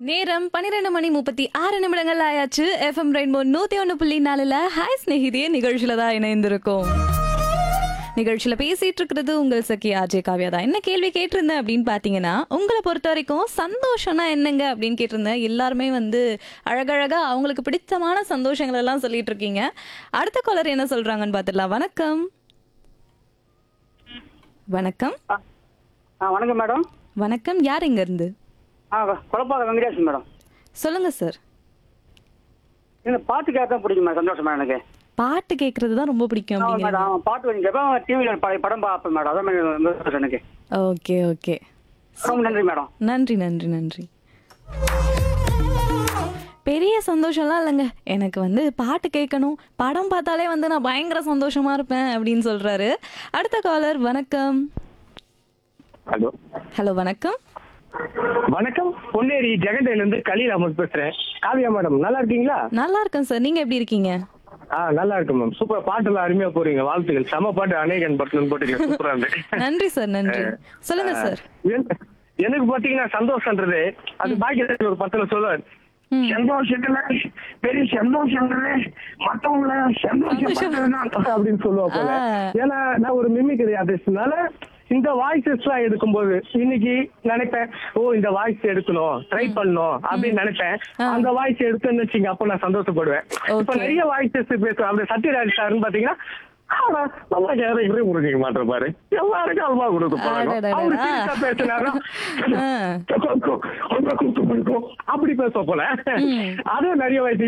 நேரம் பன்னிரெண்டு மணி முப்பத்தி ஆறு நிமிடங்கள் ஆயாச்சு எஃப்எம் ரெயின்போ நூத்தி ஒன்று புள்ளி நாலுல ஹாய் ஸ்நேகிதியே நிகழ்ச்சியில தான் இணைந்திருக்கோம் நிகழ்ச்சியில பேசிட்டு இருக்கிறது உங்கள் சக்கி ஆஜே காவ்யா தான் என்ன கேள்வி கேட்டிருந்தேன் அப்படின்னு பாத்தீங்கன்னா உங்களை பொறுத்த வரைக்கும் சந்தோஷம்னா என்னங்க அப்படின்னு கேட்டிருந்தேன் எல்லாருமே வந்து அழகழகா அவங்களுக்கு பிடித்தமான சந்தோஷங்கள் எல்லாம் சொல்லிட்டு இருக்கீங்க அடுத்த காலர் என்ன சொல்றாங்கன்னு பார்த்துடலாம் வணக்கம் வணக்கம் ஆ வணக்கம் மேடம் வணக்கம் யார் இங்க இருந்து ஆ குழப்பாத வெங்கடேஷன் மேடம் சொல்லுங்க சார் எனக்கு பாட்டு கேட்க தான் பிடிக்கும் மேடம் சந்தோஷம் மேடம் எனக்கு பாட்டு கேட்கறது தான் ரொம்ப பிடிக்கும் ஆமாம் அப்படிங்கிறது மேடம் பாட்டு கொஞ்சம் கேட்பேன் டிவியில் பழைய படம் பார்ப்பேன் மேடம் அதான் மேடம் சந்தோஷம் எனக்கு ஓகே ஓகே ரொம்ப நன்றி மேடம் நன்றி நன்றி நன்றி பெரிய சந்தோஷம்லாம் இல்லைங்க எனக்கு வந்து பாட்டு கேட்கணும் படம் பார்த்தாலே வந்து நான் பயங்கர சந்தோஷமா இருப்பேன் அப்படின்னு சொல்றாரு அடுத்த காலர் வணக்கம் ஹலோ ஹலோ வணக்கம் வணக்கம் பொன்னேரி ஜெகண்டையில இருந்து கலீல் அமர் பேசுறேன் காவியா மேடம் நல்லா இருக்கீங்களா நல்லா இருக்கேன் சார் நீங்க எப்படி இருக்கீங்க ஆ நல்லா இருக்கு மேம் சூப்பர் பாட்டுலாம் அருமையா போறீங்க வாழ்த்துக்கள் செம பாட்டு அநேகன் பட்டன் போட்டுருக்கீங்க சூப்பரா இருந்து நன்றி சார் நன்றி சொல்லுங்க சார் என்- எனக்கு பாத்தீங்கன்னா சந்தோஷம்ன்றது அது பாக்கியத்தில் ஒரு பத்துல சொல்லுவார் சந்தோஷத்துல பெரிய சந்தோஷம்ன்றது மத்தவங்கள சந்தோஷப்படுறதுதான் அப்படின்னு சொல்லுவா போல ஆ. ஏன்னா நான் ஒரு மிமிக்ரி ஆர்டிஸ்ட்னால இந்த வாய்ஸஸ் எல்லாம் எடுக்கும்போது இன்னைக்கு நினைப்பேன் ஓ இந்த வாய்ஸ் எடுக்கணும் ட்ரை பண்ணணும் அப்படின்னு நினைப்பேன் அந்த வாய்ஸ் எடுத்தேன்னு வச்சுங்க அப்ப நான் சந்தோஷப்படுவேன் இப்ப Okay. நிறைய வாய்ஸஸ் பேசுவேன் அப்படி சத்யராஜ் சார்னு பாத்தீங்கன்னா ஆனா, நல்லா யாரையும் முடிக்க மாட்டேன் பாரு எல்லாருக்கும் அல்வா கொடுத்து பழக்கம் அடடடடா. அவரு சீரியஸா பேசினாரா ஆ. அப்படி பேச போல அதுவும் நிறைய வயசு